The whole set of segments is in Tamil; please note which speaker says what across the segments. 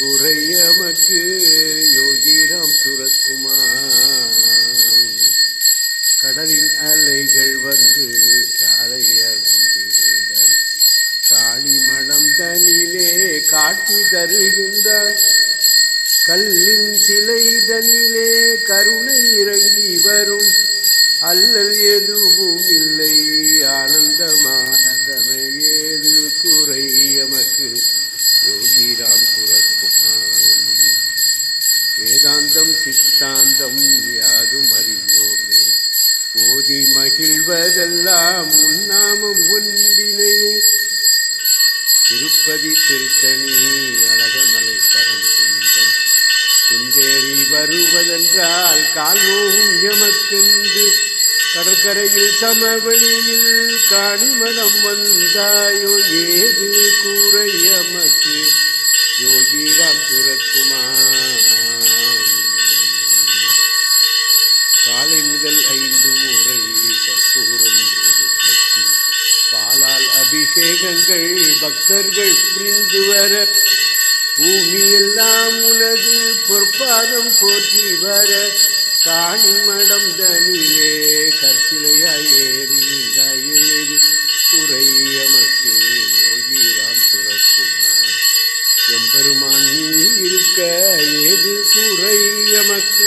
Speaker 1: குறையமக்கு யோகிராம் சுரத்குமார் கடலின் அலைகள் வந்து காலை அடைந்திருந்தன் காளி மடம் தனிலே காட்சி தருகின்றார் கல்லின் சிலை தனிலே கருணை இறங்கி வரும் அல்லல் எதுவும் இல்லை ஆனந்தமானந்தமே ஏது குறை எமக்கு யோகிராம் சுரத்குமார் வேதாந்தம் சித்தாந்தம் யாதும் அறியோமே ஓதி மகிழ்வதெல்லாம் உன்னாமம் ஒன்றினையே திருப்பதி திருத்தணி அழகமலை பரமகுந்தம் குந்தேறி வருவதென்றால் கால்வோகும் எமக்கென்று கடற்கரையில் சமவெளியில் காணிமலம் வந்தாயோ ஏது கூரை எமக்கு யோகிராம் சுரத்குமார் காலை முதல் ஐந்து முறை கற்பூரம் ஊற்றி பாலால் அபிஷேகங்கள் பக்தர்கள் புரிந்து வர பூமி எல்லாம் உனது பொற்பாதம் போற்றி வர காணிமடம் தனிலே கற்சிலையாய் ஏறிந்தாயேது குறை எமக்கு யோகிராம் சுரக்குமார் எம்பெருமான் நீ இருக்க ஏது குறை எமக்கு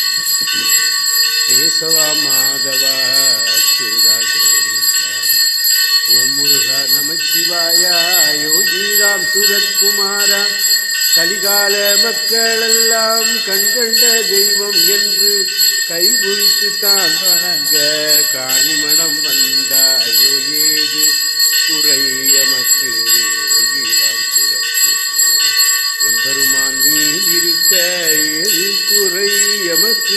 Speaker 1: கேசவா மாதவா அச்சுதா கோவிந்தா ஓம் முருகா நமச்சிவாயா யோகிராம் சுரத்குமாரா கலிகால மக்களெல்லாம் கண்கண்ட தெய்வம் என்று கைகுறித்து தான் வணங்க காணிமடம் வந்தாயோ ஏது குறை எமக்கு யோகிராம் சுரத்குமார் எம்பெருமான் நீ இருக்க ஏது குறை எமக்கு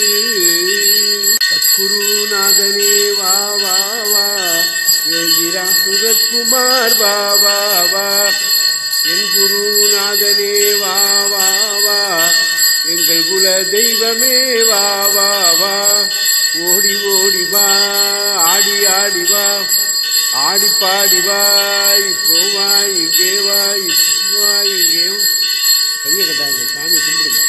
Speaker 1: சத்குருநாதனே வா வா வா யோகிரா சுரத்குமார் வா வா வா என் குருநாதனே வா வா வா எங்கள் குல தெய்வமே வா வா வா ஓடி ஓடி வா ஆடி ஆடி வா ஆடி பாடி வா இப்போ வா இங்கே வா இப்போ வா இங்கே வா. கையை கட்டாங்க சாமி கும்பிடுங்க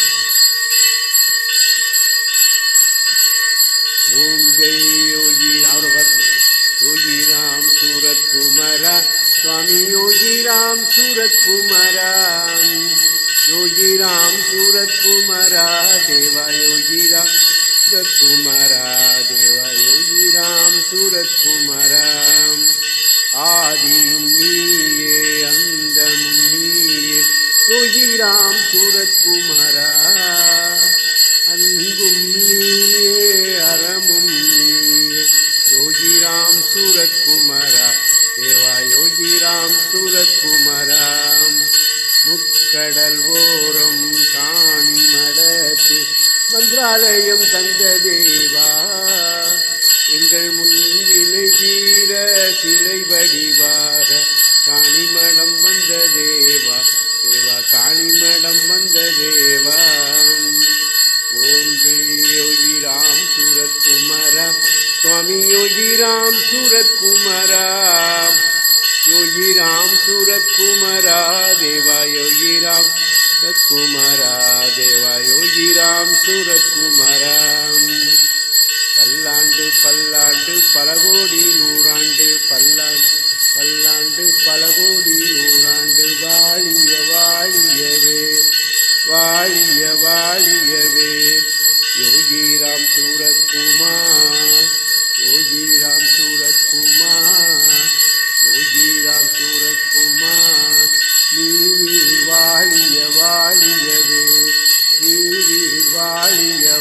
Speaker 1: ஓம் ஜெய் யோகி அவரை பார்த்து யோகி ராம் சூரத் குமரா சுவாமி யோகி ராம் சூரத் குமரா யோகி ராம் சூரத் குமரா தேவா யோகி ராம் சூரத் குமரா தேவா யோகி ராம் சூரத் குமரா ஆதியும் நீயே அந்தமும் நீயே யோகி ராம் சூரத் குமரா அன்பும் நீயே அறமும் நீயே யோகிராம் சூரத்குமரா தேவா யோகிராம் சூரத்குமரா முக்கடல் ஓரம் காணி மடத்து மந்திராலயம் தந்த தேவா எங்கள் முன்வினை தீர சிலை வடிவாக காணிமடம் வந்த தேவா தேவா காணிமடம் வந்த தேவா ஓம் ஜெய் யோகி ராம் சூரத் குமரா சுவாமி யோகி ராம் சூரத் குமரா யோகி ராம் சூரத் குமரா தேவா யோகி ராம் சூரத் குமரா தேவா யோகி ராம் சூரத் குமரா பல்லாண்டு பல்லாண்டு பல கோடி நூறாண்டு பல்லாண்டு பல்லாண்டு பல கோடி நூறாண்டு வாழிய வாழியவே வாழிய வாழியவே யோகிராம் சூரத்குமார் யோகிராம் சூரத்குமார் யோகிராம் சூரத்குமார் நீர் வாழிய வாழியவே நீர் வாழிய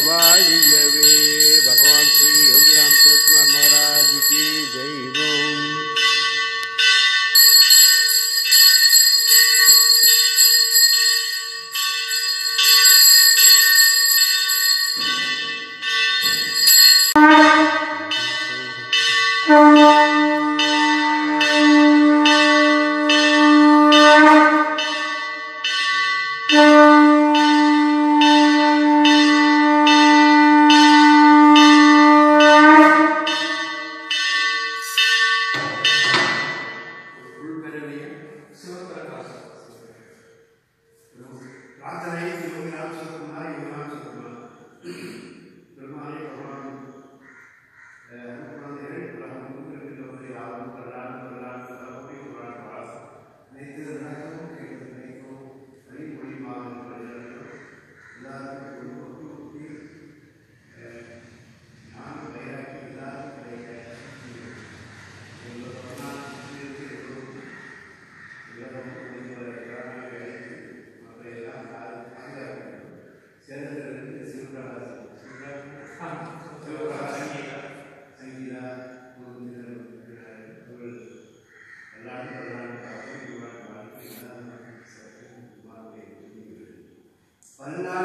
Speaker 2: பிரார்த்தனை யோகிராம் சுகுமார் யோகிராம் சுகுமார் பெருமானே பகவான் குழந்தைகள் உலகம் இருக்கின்றவரை யாரும் கல்லான் கல்லான் கல்லாப்பை குரான் பாஸ் அனைத்து நடக்கவும் கேட்கிறது நினைக்கவும் வழி மொழிமாக எல்லாருக்கும் ஒரு ஒட்டு ஒட்டி ஞான வைராக்கி எல்லாருக்கும் கிடைக்க எங்கள் பரமாத்மாவிற்கு எல்லோரும் எல்லாரும் முடிந்தவரை எல்லாமே கிடைத்து மற்ற எல்லாம் பாதுகாப்பு சேலத்திலிருந்து சிவபிரகாசம் சிவபிரகாசம் சங்கீதா அவர்கள் எல்லாரும் எல்லாரும் வாழ்க்கை எல்லாரும் பல்லாண்டு